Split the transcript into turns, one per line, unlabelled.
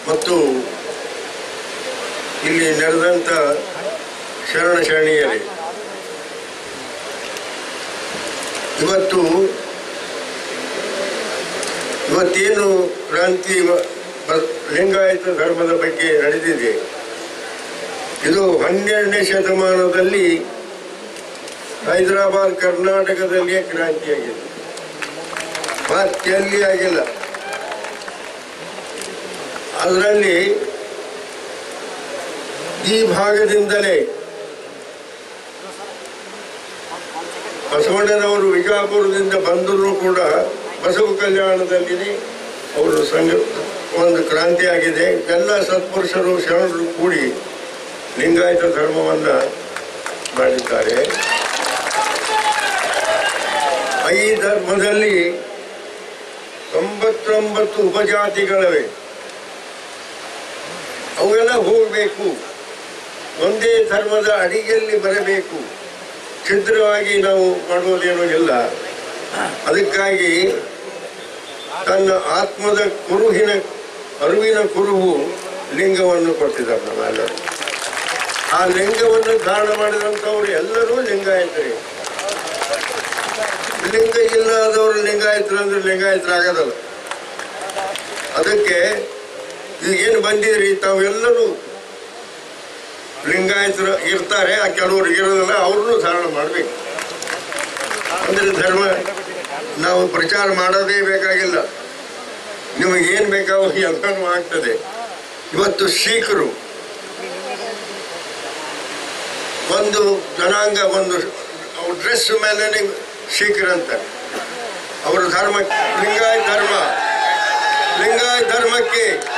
ಮತ್ತು ಇಲ್ಲಿ ನಡೆದಂಥ ಶರಣ ಶರಣೀಯರೇ ಇವತ್ತು ಇವತ್ತೇನು ಕ್ರಾಂತಿ ಮ- ಬ- ಲಿಂಗಾಯತ ಧರ್ಮದ ಬಗ್ಗೆ ನಡೆದಿದೆ ಇದು ಹನ್ನೆರಡನೇ ಶತಮಾನದಲ್ಲಿ ಹೈದರಾಬಾದ್ ಕರ್ನಾಟಕದಲ್ಲಿಯೇ ಕ್ರಾಂತಿಯಾಗಿದೆ ಮತ್ತೆಲ್ಲಿ ಆಗಿಲ್ಲ ಅದರಲ್ಲಿ ಈ ಭಾಗದಿಂದಲೇ ಬಸವಣ್ಣನವರು ವಿಜಾಪುರದಿಂದ ಬಂದರೂ ಕೂಡ ಬಸವ ಕಲ್ಯಾಣದಲ್ಲಿ ಅವರು ಸಂಘ ಒಂದು ಕ್ರಾಂತಿ ಆಗಿದೆ ಎಲ್ಲ ಸತ್ಪುರುಷರು ಶರಣರು ಕೂಡಿ ಲಿಂಗಾಯತ ಧರ್ಮವನ್ನ ಮಾಡಿದ್ದಾರೆ ಈ ಧರ್ಮದಲ್ಲಿ ತೊಂಬತ್ತೊಂಬತ್ತು ಉಪಜಾತಿಗಳಿವೆ ಅವೆಲ್ಲ ಹೋಗಬೇಕು ಒಂದೇ ಧರ್ಮದ ಅಡಿಗೆಯಲ್ಲಿ ಬರಬೇಕು ಛಿದ್ರವಾಗಿ ನಾವು ಮಾಡುವುದೇನೂ ಇಲ್ಲ ಅದಕ್ಕಾಗಿ ತನ್ನ ಆತ್ಮದ ಕುರುಹಿನ ಅರಿವಿನ ಕುರುಹು ಲಿಂಗವನ್ನು ಕೊಟ್ಟಿದ್ದಾರೆ ನಮ್ಮೆಲ್ಲರೂ ಆ ಲಿಂಗವನ್ನು ಧಾರಣ ಮಾಡಿದಂಥವ್ರು ಎಲ್ಲರೂ ಲಿಂಗಾಯತರೇ ಲಿಂಗ ಇಲ್ಲದವರು ಲಿಂಗಾಯತರು ಅಂದ್ರೆ ಲಿಂಗಾಯತರಾಗದಲ್ಲ ಅದಕ್ಕೆ ಈಗೇನು ಬಂದಿದ್ರಿ ತಾವೆಲ್ಲರೂ ಲಿಂಗಾಯತರು ಇರ್ತಾರೆ ಆ ಕೆಲವರು ಇರೋದಿಲ್ಲ ಅವ್ರನ್ನೂ ಧಾರಣ ಮಾಡಬೇಕು ಅಂದ್ರೆ ಧರ್ಮ ನಾವು ಪ್ರಚಾರ ಮಾಡೋದೇ ಬೇಕಾಗಿಲ್ಲ ನಿಮಗೆ ಏನು ಬೇಕಾವೋ ಎಲ್ಲನೂ ಆಗ್ತದೆ ಇವತ್ತು ಸಿಖ್ರು ಒಂದು ಜನಾಂಗ ಒಂದು ಡ್ರೆಸ್ ಮೇಲೆ ಸಿಖ್ರಂತ ಅವರ ಧರ್ಮ ಲಿಂಗಾಯತ ಧರ್ಮ ಲಿಂಗಾಯತ ಧರ್ಮಕ್ಕೆ